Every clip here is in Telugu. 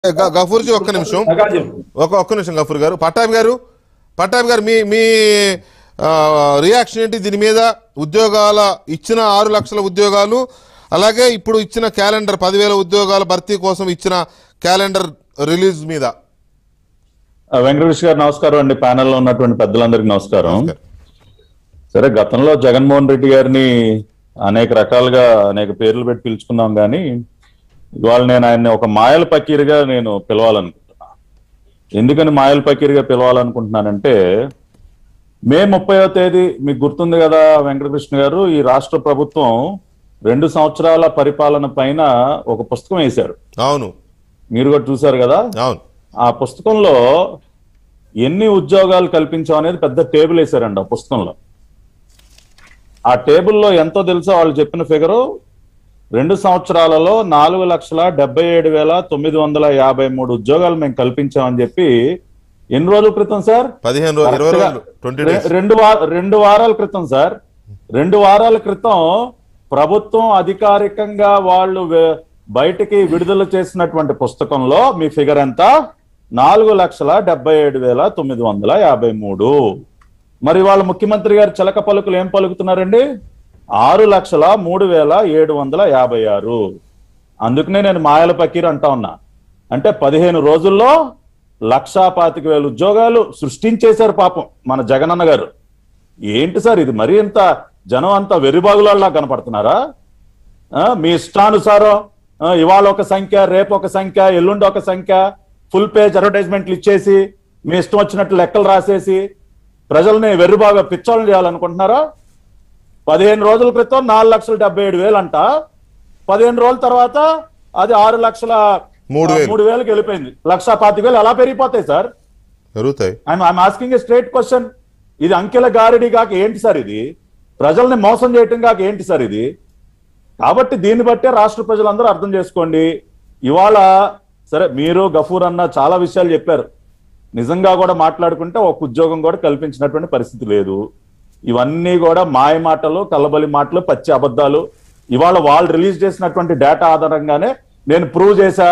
గ- గఫూర్జీ ఒక్క నిమిషం ప్రకాశం ఒక ఒక్క నిమిషం గఫూర్ గారు పట్టాభి గారు పట్టాభి గారు మీ మీ ఆ, రియాక్షన్ ఏంటి దీని మీద ఉద్యోగాల ఇచ్చిన ఆరు లక్షల ఉద్యోగాలు అలాగే ఇప్పుడు ఇచ్చిన క్యాలెండర్ పదివేల ఉద్యోగాల భర్తీ కోసం ఇచ్చిన క్యాలెండర్ రిలీజ్ మీద ఆ, వెంకటేష్ గారు నమస్కారం అండి ప్యానెల్లో ఉన్నటువంటి పెద్దలందరికీ నమస్కారం సరే గతంలో జగన్మోహన్ రెడ్డి గారిని అనేక రకాలుగా అనేక పేర్లు పెట్టి పిలుచుకున్నాం కానీ ఇవాళ నేను ఆయన్ని ఒక మాయల పకీరుగా నేను పిలవాలనుకుంటున్నా ఎందుకని మాయల పకీరుగా పిలవాలనుకుంటున్నానంటే మే ముప్పైవ తేదీ మీకు గుర్తుంది కదా వెంకటకృష్ణ గారు ఈ రాష్ట్ర ప్రభుత్వం రెండు సంవత్సరాల పరిపాలన పైన ఒక పుస్తకం వేశారు అవును మీరు కూడా చూశారు కదా అవును ఆ పుస్తకంలో ఎన్ని ఉద్యోగాలు కల్పించాం అనేది పెద్ద టేబుల్ వేశారండి ఆ పుస్తకంలో ఆ టేబుల్లో ఎంతో తెలుసో వాళ్ళు చెప్పిన ఫిగరు రెండు సంవత్సరాలలో నాలుగు లక్షల డెబ్బై ఏడు వేల తొమ్మిది వందల యాభై మూడు ఉద్యోగాలు మేము కల్పించామని చెప్పి ఎన్ని రోజుల క్రితం సార్ పదిహేను రోజులు ఇరవై రోజులు ట్వంటీ రె- డేస్ రెండు వార రెండు వారాల క్రితం సార్ రెండు వారాల క్రితం ప్రభుత్వం అధికారికంగా వాళ్ళు వే- బయటికి విడుదల చేసినటువంటి పుస్తకంలో మీ ఫిగర్ ఎంత నాలుగు లక్షల డెబ్బై ఏడు వేల తొమ్మిది వందల యాభై మూడు మరి వాళ్ళ ముఖ్యమంత్రి గారు చిలక పలుకులు ఏం పలుకుతున్నారండి ఆరు లక్షల మూడు వేల ఏడు వందల యాభై ఆరు అందుకనే నేను మాయల పకీర్ అంటా ఉన్నా అంటే పదిహేను రోజుల్లో లక్షా పాతిక వేల ఉద్యోగాలు సృష్టించేశారు పాపం మన జగనన్న గారు ఏంటి సార్ ఇది మరీ ఇంత జనం అంతా వెర్రిబాగులా కనపడుతున్నారా ఆ, మీ ఇష్టానుసారం ఆ, ఇవాళ ఒక సంఖ్య రేపు ఒక సంఖ్య ఎల్లుండి ఒక సంఖ్య ఫుల్ పేజ్ అడ్వర్టైజ్మెంట్లు ఇచ్చేసి మీ ఇష్టం వచ్చినట్లు లెక్కలు రాసేసి ప్రజల్ని వెర్రిబాగా పిచ్చోళ్ళు చేయాలనుకుంటున్నారా పదిహేను రోజుల క్రితం నాలుగు లక్షల డెబ్బై ఏడు వేలు అంట పదిహేను రోజుల తర్వాత అది ఆరు లక్షల మూడు వేలు. మూడు వేలకు వెళ్ళిపోయింది లక్ష పాతిక వేలు ఎలా పెరిగిపోతాయి సార్ పెరుగుతాయి I'm I'm asking a straight question ఇది అంకెల గారిడి కాక ఏంటి సార్ ఇది ప్రజల్ని మోసం చేయటం కాక ఏంటి సార్ ఇది కాబట్టి దీన్ని బట్టే రాష్ట్ర ప్రజలందరూ అర్థం చేసుకోండి ఇవాళ సరే మీరు గఫూర్ అన్న చాలా విషయాలు చెప్పారు నిజంగా కూడా మాట్లాడుకుంటే ఒక ఉద్యోగం కూడా కల్పించినటువంటి పరిస్థితి లేదు ఇవన్నీ కూడా మాయ మాటలు కల్లబలి మాటలు పచ్చి అబద్ధాలు ఇవాళ వాళ్ళు రిలీజ్ చేసినటువంటి డేటా ఆధారంగానే నేను ప్రూవ్ చేశా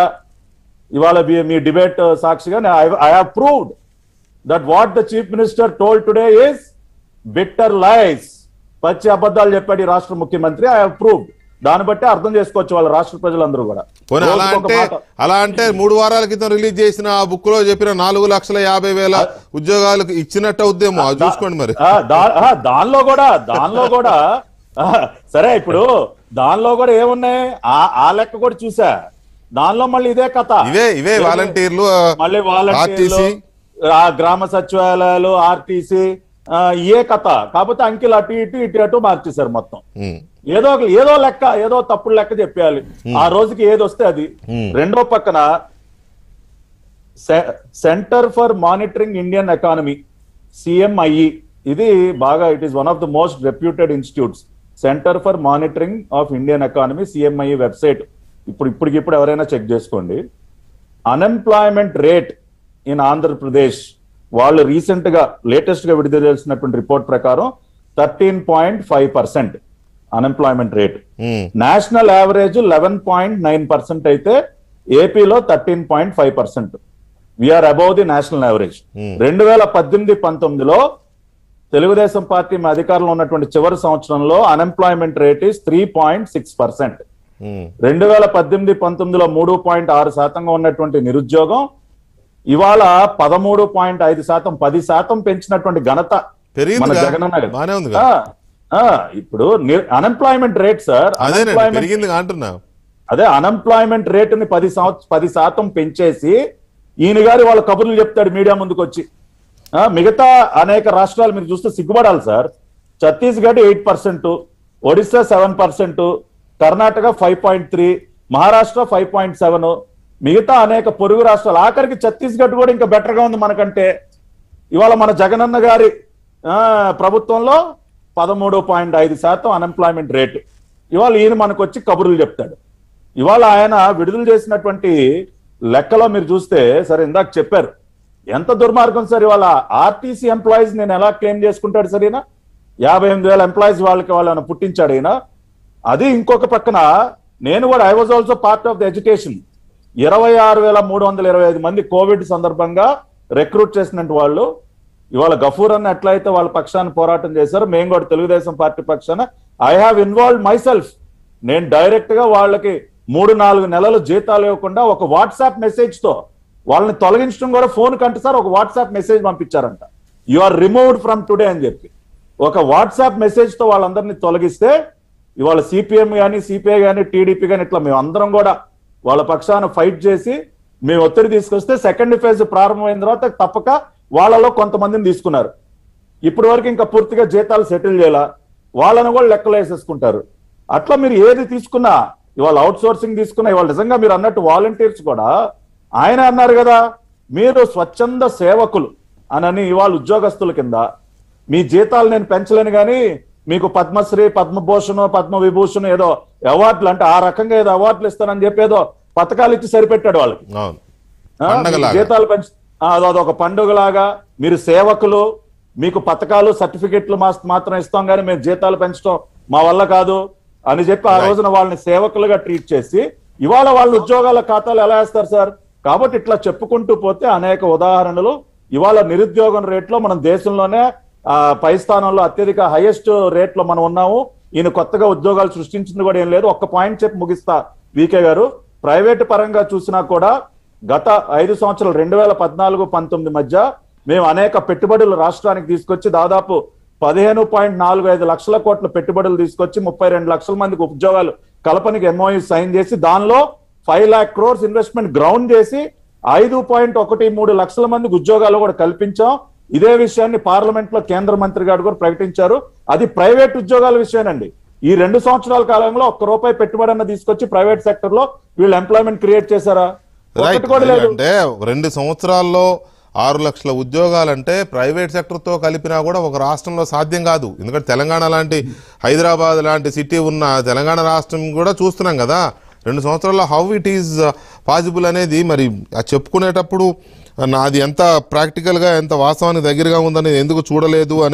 ఇవాళ మీ- మీ డిబేట్ సాక్షిగా I have proved that what the chief minister told today is bitter lies పచ్చి అబద్ధాలు చెప్పాడు ఈ రాష్ట్ర ముఖ్యమంత్రి ఐ హావ్ ప్రూవ్డ్ దాన్ని బట్టి అర్థం చేసుకోవచ్చు వాళ్ళ రాష్ట్ర ప్రజలందరూ కూడా పోనీ అలా రోజుకొక అంటే మాట. అలా అంటే మూడు వారాల క్రితం రిలీజ్ చేసిన ఆ బుక్ లో చెప్పిన నాలుగు లక్షల యాభై వేల ఉద్యోగాలకు ఇచ్చినట్టు అవుద్దేమో అది చూసుకోండి మరి ఆ, దా- ఆ, దానిలో కూడా దానిలో కూడా ఆ, సరే ఇప్పుడు దానిలో కూడా ఏమున్నాయి ఆ ఆ లెక్క కూడా చూసా దానిలో మళ్ళీ ఇదే కథ ఇవే ఇవే వాలంటీర్లు మళ్ళీ వాలంటీర్లు ఆర్టీసీ ఆ గ్రామ సచివాలయాలు ఆర్టీసీ ఏ కథ కాకపోతే అంకెలు అటు ఇటు ఇటు అటు మార్చేశారు మొత్తం ఏదో ఒక ఏదో లెక్క ఏదో తప్పుడు లెక్క చెప్పేయాలి ఆ రోజుకి ఏది వస్తే అది రెండో పక్కన centre for monitoring Indian economy CMIE ఇది బాగా it is one of the most reputed institutes centre for monitoring of Indian economy CMIE website ఇప్పుడు ఇప్పటికిప్పుడు ఎవరైనా చెక్ చేసుకోండి అన్ఎంప్లాయ్మెంట్ రేట్ ఇన్ ఆంధ్రప్రదేశ్ వాళ్ళు రీసెంట్ గా లేటెస్ట్ గా విడుదల చేసినటువంటి రిపోర్ట్ ప్రకారం thirteen point five percent unemployment rate national average eleven point nine percent అయితే ఏపీలో thirteen point five percent we are above the national average రెండు వేల పద్దెనిమిది పంతొమ్మిదిలో తెలుగుదేశం పార్టీ మా అధికారంలో ఉన్నటువంటి చివరి సంవత్సరంలో unemployment rate is three point six percent రెండు వేల పద్దెనిమిది పంతొమ్మిదిలో మూడు పాయింట్ ఆరు శాతంగా ఉన్నటువంటి నిరుద్యోగం ఇవాళ పదమూడు పాయింట్ ఐదు శాతం పది శాతం పెంచినటువంటి ఘనత పెరిగింది మన కదా? జగనన్న గారు. బానే ఉంది ఆ, ఆ, ఇప్పుడు అన్ఎంప్లాయ్మెంట్ రేట్ సార్ అదేనండి unemployment- పెరిగింది అంటున్నా అదే అన్ఎంప్లాయ్మెంట్ రేటుని పది సంవత్స పది శాతం పెంచేసి ఈయన గారు వాళ్ళ కబుర్లు చెప్తాడు మీడియా ముందుకు వచ్చి ఆ, మిగతా అనేక రాష్ట్రాలు మీరు చూస్తే సిగ్గుపడాలి sir Chhattisgarh eight percent Odisha seven percent Karnataka five point three Maharashtra five point seven మిగతా అనేక పొరుగు రాష్ట్రాలు ఆఖరికి ఛత్తీస్గఢ్ కూడా ఇంకా బెటర్ గా ఉంది మనకంటే ఇవాళ మన జగనన్న గారి ఆ, ప్రభుత్వంలో పదమూడు పాయింట్ ఐదు శాతం అన్ఎంప్లాయ్మెంట్ రేటు ఇవాళ ఈయన మనకు వచ్చి కబుర్లు చెప్తాడు ఇవాళ ఆయన విడుదల చేసినటువంటి లెక్కలో మీరు చూస్తే సరే ఇందాక చెప్పారు ఎంత దుర్మార్గం సార్ ఇవాళ ఆర్టీసీ ఎంప్లాయీస్ నేను ఎలా క్లెయిమ్ చేసుకుంటాడు సరేనా యాభై ఎనిమిది వేల ఎంప్లాయీస్ వాళ్ళకి వాళ్ళని పుట్టించాడు ఈయన అది ఇంకొక పక్కన నేను కూడా I was also part of the education ఇరవై ఆరు వేల మూడు వందల ఇరవై ఐదు మంది కోవిడ్ సందర్భంగా రిక్రూట్ చేసినట్టు వాళ్ళు ఇవాళ గఫూర్ అన్న ఎట్లయితే వాళ్ళ పక్షాన్ని పోరాటం చేశారు మేము కూడా తెలుగుదేశం పార్టీ పక్షాన I have involve myself నేను డైరెక్ట్ గా వాళ్ళకి మూడు నాలుగు నెలలు జీతాలు ఇవ్వకుండా ఒక వాట్సాప్ మెసేజ్ తో వాళ్ళని తొలగించడం కూడా ఫోన్ కంటే సార్ ఒక వాట్సాప్ మెసేజ్ పంపించారంట you are removed from today అని చెప్పి ఒక వాట్సాప్ మెసేజ్ తో వాళ్ళందరినీ తొలగిస్తే ఇవాళ సిపిఎం కానీ సిపిఐ కానీ టీడీపీ కానీ ఇట్లా మేము అందరం కూడా వాళ్ళ పక్షాన ఫైట్ చేసి మేము ఒత్తిడి తీసుకొస్తే సెకండ్ ఫేజ్ ప్రారంభమైన తర్వాత తప్పక వాళ్ళలో కొంతమందిని తీసుకున్నారు ఇప్పటి వరకు ఇంకా పూర్తిగా జీతాలు సెటిల్ చేయాల వాళ్ళని కూడా లెక్కలు వేసేసుకుంటారు అట్లా మీరు ఏది తీసుకున్నా ఇవాళ అవుట్ సోర్సింగ్ తీసుకున్నా ఇవాళ నిజంగా మీరు అన్నట్టు వాలంటీర్స్ కూడా ఆయన అన్నారు కదా మీరు స్వచ్ఛంద సేవకులు అనని ఇవాళ ఉద్యోగస్తుల కింద మీ జీతాలు నేను పెంచలేను కానీ మీకు పద్మశ్రీ పద్మభూషణ్ పద్మ విభూషణ్ ఏదో అవార్డులు అంటే ఆ రకంగా ఏదో అవార్డులు ఇస్తానని చెప్పి ఏదో పథకాలు ఇచ్చి సరిపెట్టాడు వాళ్ళకి అవును ఆ, పండగలాగా. మీకు జీతాలు పెంచు ఆ, అది అదొక పండుగలాగా మీరు సేవకులు మీకు పథకాలు సర్టిఫికెట్లు మాస్- మాత్రం ఇస్తాం కానీ మేము జీతాలు పెంచడం మా వల్ల కాదు అని చెప్పి ఆ Right. రోజున వాళ్ళని సేవకులుగా ట్రీట్ చేసి ఇవాళ వాళ్ళ ఉద్యోగాల ఖాతాలు ఎలా వేస్తారు సార్ కాబట్టి ఇట్లా చెప్పుకుంటూ పోతే అనేక ఉదాహరణలు ఇవాళ నిరుద్యోగం రేట్లో మనం దేశంలోనే ఆ, పై స్థానంలో అత్యధిక హైయెస్ట్ రేట్ లో మనం ఉన్నాము ఈయన కొత్తగా ఉద్యోగాలు సృష్టించింది కూడా ఏం లేదు ఒక్క పాయింట్ చెప్పి ముగిస్తా వికే గారు ప్రైవేట్ పరంగా చూసినా కూడా గత ఐదు సంవత్సరాలు రెండు వేల పద్నాలుగు పంతొమ్మిది మధ్య మేము అనేక పెట్టుబడులు రాష్ట్రానికి తీసుకొచ్చి దాదాపు పదిహేను పాయింట్ నాలుగు ఐదు లక్షల కోట్ల పెట్టుబడులు తీసుకొచ్చి ముప్పై రెండు లక్షల మందికి ఉద్యోగాలు కల్పనకి ఎంఓయూ సైన్ చేసి దానిలో five lakh crores investment ground చేసి ఐదు పాయింట్ ఒకటి మూడు లక్షల మందికి ఉద్యోగాలు కూడా కల్పించాం ఇదే విషయాన్ని పార్లమెంట్ లో కేంద్ర మంత్రి గారు కూడా ప్రకటించారు అది ప్రైవేట్ ఉద్యోగాల విషయనండి ఈ రెండు సంవత్సరాల కాలంలో ఒక్క రూపాయి పెట్టుబడి అన్న తీసుకొచ్చి ప్రైవేట్ సెక్టర్ లో వీళ్ళు ఎంప్లాయ్మెంట్ క్రియేట్ చేశారా రైట్ ఒక్కటి కూడా లేదు అంటే రెండు సంవత్సరాల్లో ఆరు లక్షల ఉద్యోగాలంటే ప్రైవేట్ సెక్టర్తో కలిపినా కూడా ఒక రాష్ట్రంలో సాధ్యం కాదు ఎందుకంటే తెలంగాణ లాంటి హైదరాబాద్ లాంటి సిటీ ఉన్న తెలంగాణ రాష్ట్రం కూడా చూస్తున్నాం కదా రెండు సంవత్సరాల్లో హౌ ఇట్ ఈజ్ పాసిబుల్ అనేది మరి అది చెప్పుకునేటప్పుడు నాది ఎంత ప్రాక్టికల్గా ఎంత వాస్తవానికి దగ్గరగా ఉందని ఎందుకు చూడలేదు అని